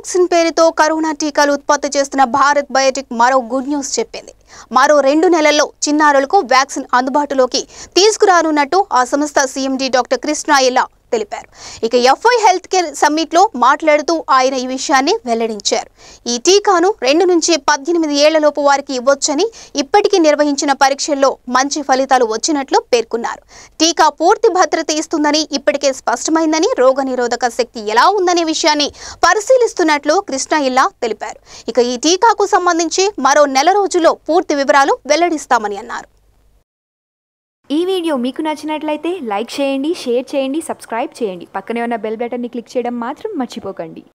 కోవాక్సిన్ పేరుతో కరోనా టీకాలు ఉత్పత్తి చేస్తున్న భారత్ బయోటెక్ మరో గుడ్ న్యూస్ చెప్పింది మరో రెండు నెలల్లో చిన్నారులకు వ్యాక్సిన్ అందుబాటులోకి తీసుకురానున్నట్టు ఆ సంస్థ సీఎండీ డాక్టర్ కృష్ణ ఇలా తెలిపారు ఇక ఎఫ్ఐ హెల్త్ కేర్ సమ్మిట్ లో మాట్లాడుతూ ఆయన ఈ విషయాన్ని వెల్లడించారు ఈ టీకాను రెండు నుంచి పద్దెనిమిది ఏళ్లలోపు వారికి ఇవ్వొచ్చని ఇప్పటికీ నిర్వహించిన పరీక్షల్లో మంచి ఫలితాలు వచ్చినట్లు పేర్కొన్నారు టీకా పూర్తి భద్రత ఇస్తుందని ఇప్పటికే స్పష్టమైందని రోగనిరోధక శక్తి ఎలా ఉందనే విషయాన్ని పరిశీలిస్తున్నట్లు కృష్ణ ఇల్లా తెలిపారు ఇక ఈ టీకాకు సంబంధించి మరో నెల రోజుల్లో పూర్తి వివరాలు వెల్లడిస్తామని అన్నారు ఈ వీడియో మీకు నచ్చినట్లయితే లైక్ చేయండి షేర్ చేయండి సబ్స్క్రైబ్ చేయండి పక్కనే ఉన్న బెల్ బటన్ని క్లిక్ చేయడం మాత్రం మర్చిపోకండి